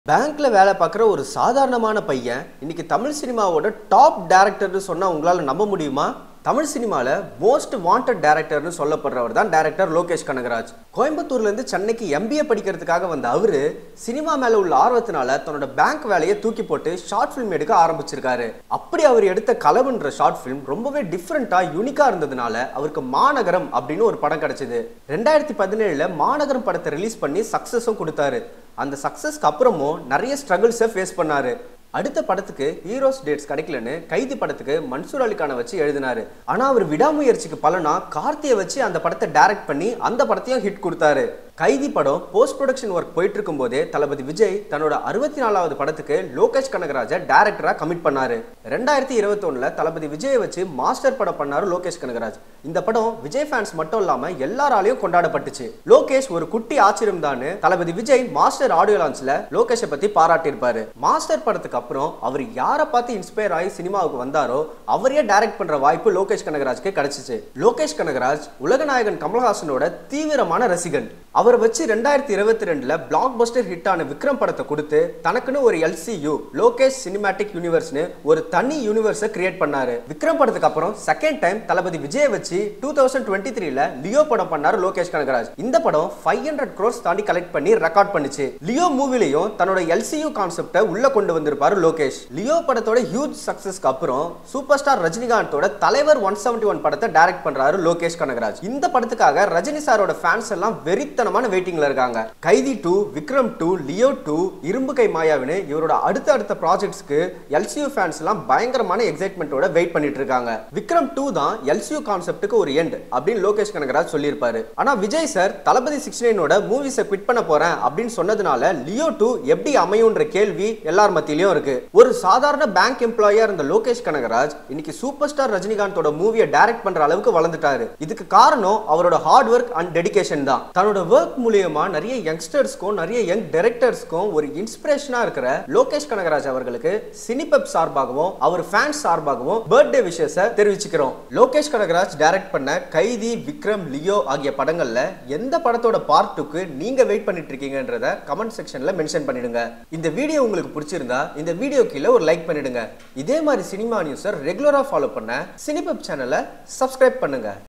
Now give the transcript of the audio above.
பேங்க்ல வேலை பார்க்குற ஒரு சாதாரணமான பையன் இன்னைக்கு தமிழ் சினிமாவோட டாப் டேரக்டர்னு சொன்னா உங்களால நம்ப முடியுமா தமிழ் சினிமாவில் மோஸ்ட் வாண்டட் டேரக்டர்னு சொல்லப்படுறவர் தான் டேரக்டர் லோகேஷ் கனகராஜ் கோயம்புத்தூர்லேருந்து சென்னைக்கு எம்பிஏ படிக்கிறதுக்காக வந்த அவரு சினிமா மேலே உள்ள ஆர்வத்தினால தன்னோட பேங்க் வேலையை தூக்கி போட்டு ஷார்ட் ஃபிலிம் எடுக்க ஆரம்பிச்சிருக்காரு அப்படி அவர் எடுத்த கலவுன்ற ஷார்ட் ஃபிலிம் ரொம்பவே டிஃப்ரெண்ட்டாக யூனிக்காக இருந்ததுனால அவருக்கு மாநகரம் அப்படின்னு ஒரு படம் கிடைச்சது ரெண்டாயிரத்தி பதினேழுல மாநகரம் படத்தை ரிலீஸ் பண்ணி சக்ஸஸும் கொடுத்தாரு அந்த சக்ஸஸ்க்கு அப்புறமும் நிறைய ஸ்ட்ரகிள்ஸை ஃபேஸ் பண்ணாரு அடுத்த படத்துக்கு ஹீரோஸ் டேட்ஸ் கிடைக்கலன்னு கைதி படத்துக்கு மன்சூர் அலிகானை வச்சு எழுதினாரு ஆனா அவர் விடாமுயற்சிக்கு பலனா கார்த்தியை வச்சு அந்த படத்தை டைரக்ட் பண்ணி அந்த படத்தையும் ஹிட் கொடுத்தாரு கைதி படம் போஸ்ட் ப்ரொடக்ஷன் ஒர்க் போயிட்டு இருக்கும் போதே தளபதி விஜய் தன்னோட அறுபத்தி நாலாவது படத்துக்கு லோகேஷ் கனகராஜை டேரக்டரா கமிட் பண்ணாரு ரெண்டாயிரத்தி இருபத்தி தளபதி விஜயை வச்சு மாஸ்டர் படம் பண்ணாரு லோகேஷ் கனகராஜ் இந்த படம் விஜய் ஃபேன்ஸ் மட்டும் இல்லாம எல்லாராலையும் கொண்டாடப்பட்டுச்சு லோகேஷ் ஒரு குட்டி ஆச்சரியம் தான் தளபதி விஜய் மாஸ்டர் ஆடியோ லான்ச்ல லோகேஷை பத்தி பாராட்டியிருப்பாரு மாஸ்டர் படத்துக்கு அப்புறம் அவர் யாரை பார்த்து இன்ஸ்பயர் ஆகி சினிமாவுக்கு வந்தாரோ அவரையே டைரக்ட் பண்ற வாய்ப்பு லோகேஷ் கனகராஜ்க்கு கிடைச்சிச்சு லோகேஷ் கனகராஜ் உலகநாயகன் கமல்ஹாசனோட தீவிரமான ரசிகன் அவரை வச்சு ரெண்டாயிரத்தி இருபத்தி ரெண்டுல பிளாக் பஸ்டர் ஹிட் ஆன விக்ரம் படத்தை கொடுத்து தனக்குன்னு ஒரு எல்சியு லோகேஷ் சினிமேட்டிக் யூனிவர்ஸ்னு ஒரு தனி யூனிவர்ஸை கிரியேட் பண்ணாரு விக்ரம் படத்துக்கு அப்புறம் செகண்ட் டைம் தளபதி விஜய் வச்சு டூ தௌசண்ட் டுவெண்ட்டி த்ரீல லியோ படம் பண்ணாரு லோகேஷ் கனகராஜ் இந்த படம் ஃபைவ் ஹண்ட்ரட் க்ரோர்ஸ் தாண்டி கலெக்ட் பண்ணி ரெக்கார்ட் பண்ணுச்சு லியோ மூவிலையும் தன்னோட எல்சியு கான்செப்டை உள்ள கொண்டு வந்திருப்பாரு லோகேஷ் லியோ படத்தோட ஹியூஜ் சக்சஸ்க்கு அப்புறம் சூப்பர் ஸ்டார் ரஜினிகாந்தோட தலைவர் ஒன் செவன்டி ஒன் படத்தை டைரக்ட் பண்றாரு லோகேஷ் கனகராஜ் இந்த படத்துக்காக ரஜினி சாரோட ஃபேன்ஸ் எல்லாம் வெறித்தனமான வெயிட்டிங்ல இருக்காங்க Kaithi two Vikram two Leo two இரும்பு கை மாயாவின்னு இவரோட அடுத்த அடுத்த ப்ராஜெக்ட்ஸ்க்கு எல்சியூ ஃபேன்ஸ் எல்லாம் பயங்கரமான எக்ஸைட்மெண்ட்டோட வெயிட் பண்ணிட்டு இருக்காங்க விக்ரம் டூ தான் எல்சியூ கான்செப்ட்டுக்கு ஒரு எண்ட் அப்படின்னு லோகேஷ் கனகராஜ் சொல்லியிருப்பாரு ஆனா விஜய் சார் தளபதி சிக்ஸ் நைனோட மூவிஸை குவிட் பண்ண போறேன் அப்படின்னு சொன்னதுனால லியோ டூ எப்படி அமையும்ன்ற கேள்வி எல்லார் மத்தியிலயும் இருக்கு ஒரு சாதாரண பேங்க் எம்ப்ளாயியா இருந்த லோகேஷ் கனகராஜ் இன்னைக்கு சூப்பர் ஸ்டார் ரஜினிகாந்தோட மூவியை டைரக்ட் பண்ற அளவுக்கு வளர்ந்துட்டாரு இதுக்கு காரணம் அவரோட ஹார்ட் ஒர்க் அண்ட் டெடிகேஷன் தான் தன்னோட ஒர்க் மூலியமா நிறைய யங்ஸ்டர்ஸ்க்கும் நிறைய யங் டைரக்டர்ஸ்க்கும் ஒரு இன்ஸ்பிரேஷனா இருக்கிற லோகேஷ் கனகராஜ் அவர்களுக்கு சினிபெப் சார்பாகவும் அவர் ஃபேன்ஸ் சார்பாகவும் பர்த்டே விஷயஸை தெரிவிச்சுக்கிறோம் லோகேஷ் கனகராஜ் டைரக்ட் பண்ண கைதி விக்ரம் லியோ ஆகிய படங்கள்ல எந்த படத்தோட பார்ட் டூக்கு நீங்க வெயிட் பண்ணிட்டு இருக்கீங்கன்றத கமெண்ட் செக்ஷன்ல மென்ஷன் பண்ணிடுங்க இந்த வீடியோ உங்களுக்கு பிடிச்சிருந்தா இந்த வீடியோ கீழே ஒரு லைக் பண்ணிடுங்க இதே மாதிரி சினிமா நியூஸை ரெகுலரா ஃபாலோ பண்ண சினிபெப் சேனலை சப்ஸ்கிரைப் பண்ணுங்க